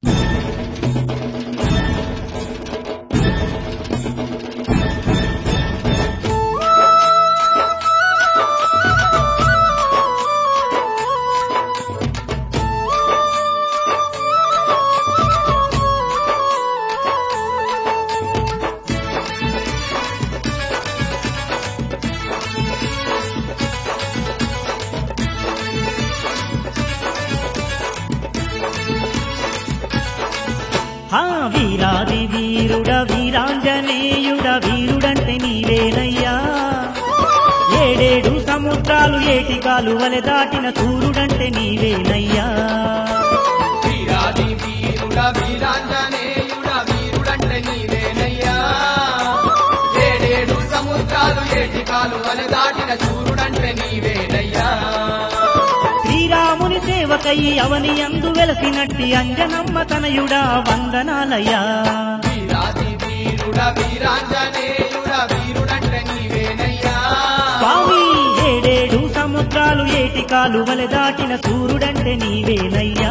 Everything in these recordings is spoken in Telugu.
హా వీరాది వీరుడ వీరాంజనేయుడ వీరుడంటే నీవేనయ్యా ఏడేడు సముద్రాలు ఏటి కాలువలె దాటిన సూర్యుడంటే నీవేనయ్యా వీరాది వీరుడ వీరాంజనేయుడ వీరుడంటే నీవేనయ్యా ఏడేడు సముద్రాలు ఏటి కాలువలు దాటిన సూర్యుడంటే నీవేనయ్యా శ్రీరాముని సేవకై అవని అందు వెలసినట్టి అంజనమ్మ తనయుడా వందనాలయ్యా వీరాది వీరుడ వీరాంజనేయుడ వీరుడంటే నీవేనయ్యా స్వామి ఏడేడు సముద్రాలు ఏటి కాలువలె దాటిన సూర్యుడంటే నీవేనయ్యా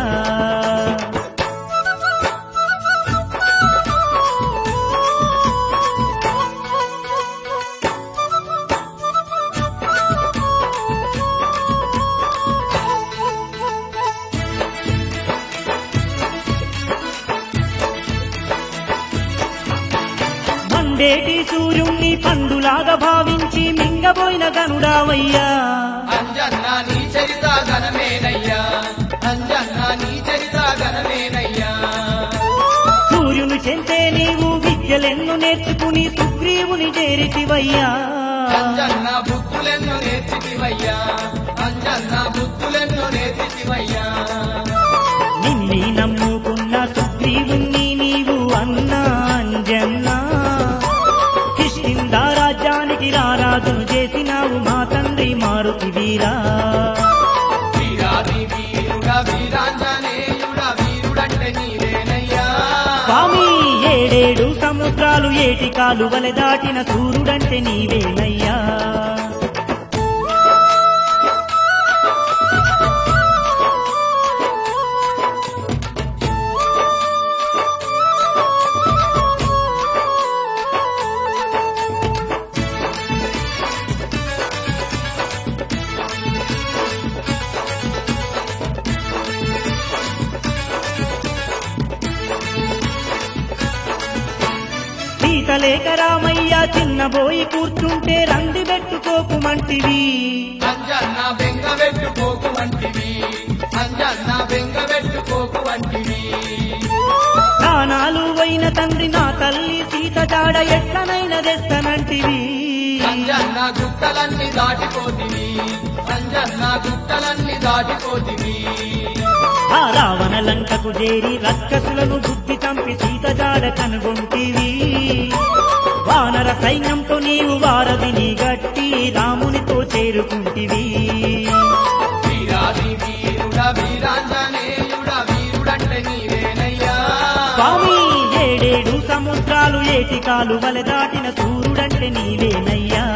మండేటి సూర్యుణ్ణి పండులాగా భావించి మింగబోయిన గనుడావయ్యా అంజన్న నీ చరిత ఘనమేనయ్యా అంజన్న నీ చరిత ఘనమేనయ్యా సూర్యుని చెంతే నీవు విద్యలెన్ను నేర్చుకుని సుగ్రీవుని చేరితివయ్యా అంజన్న బుద్ధులెన్ను నేర్చితివయ్యా అంజన్న బుద్ధులెన్ను నేర్చితివయ్యా నిన్ని నమ్ముకున్న సుగ్రీవుణ్ణి నీవు అన్నా అంజన్నా కిష్కింద రాజ్యానికి రారాజును చేసినావు మా తండ్రి మారుతి వీరా వీరాది వీరుడ వీరాంజనేయుడ వీరుడంటే నీవేనయ్యా స్వామి ఏడేడు సముద్రాలు ఏటి కాలువలె దాటిన సూర్యుడంటే నీవేనయ్యా సీతలేక రామయ్య చిన్నబోయి కూర్చుంటే రంది పెట్టుకోకుమంటివి అంజన్న బెంగ పెట్టుకోకు వంటివి అంజన్న బెంగ పెట్టుకోకు వంటివి ప్రాణాలు అయిన తండ్రి నా తల్లి సీత జాడ ఎట్లనైనా తెస్తనంటివి అంజన్న గుట్టలన్నీ దాటిపోతివి అంజన్న గుట్టలన్నీ దాటిపోతివి ఆ రావణ లంకకు చేరి రక్కసులను బుద్ధి చంపి సీత జాడ కనుగొంటివి వానర సైన్యంతో నీవు వారధిని గట్టి రామునితో చేరుకుంటివి వీరాది వీరుడ వీరాంజనేయుడ వీరుడంటే నీవేనయ్యా స్వామి ఏడేడు సముద్రాలు ఏటి కాలువలె దాటిన సూర్యుడంటే నీవేనయ్యా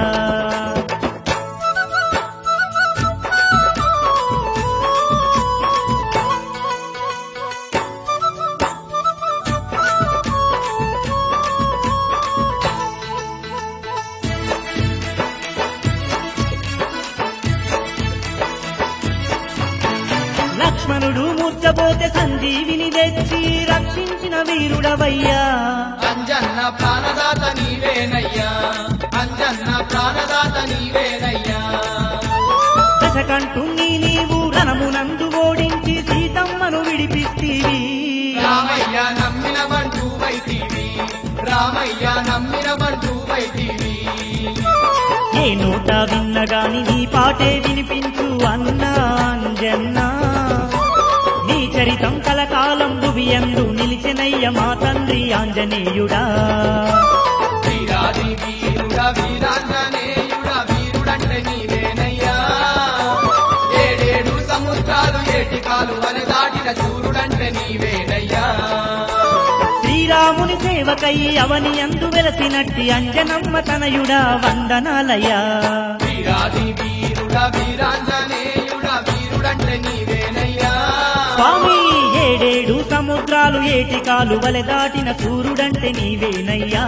లక్ష్మణుడు మూర్చబోతే సంజీవిని తెచ్చి రక్షించిన వీరుడవయ్యా అంజన్న ప్రాణదాత నీవేనయ్యా అంజన్న ప్రాణదాత నీవేనయ్యా దశకంఠుణ్ణి నీవు రణమునందు ఓడించి సీతమ్మను విడిపిస్తీవి రామయ్య నమ్మిన బంటు వైతీవి రామయ్య నమ్మిన బంటు వైతీవి ఏ నోట విన్నగాని నీ పాటే వినిపించు అన్నా అంజన్నా నీ చరితం కలకాలం భువియందు నిలిచినయ్య మా తండ్రి ఆంజనేయుడా వీరాది వీరుడ వీరాంజనేయుడ వీరుడంటే నీవేనయ్యా ఏడేడు సముద్రాలు ఏటి కాలువలు దాటిన చూరుడంటే నీవేనయ్యా శ్రీరాముని సేవకై అవని అందు వెలసినట్టి అంజనమ్మ తనయుడా వందనాలయ్యా వీరాది వీరుడ వీరాంజనేయుడ వీరుడంటే నీవేనయ్యా స్వామి ఏడేడు సముద్రాలు సముద్రాలు ఏటికాలు వలె దాటిన సూర్యుడంటే నీవేనయ్యా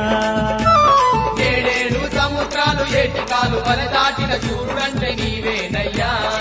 ఏడేడు సముద్రాలు ఏటికాలు వల దాటిన చూడంటే నీవేనయ్యా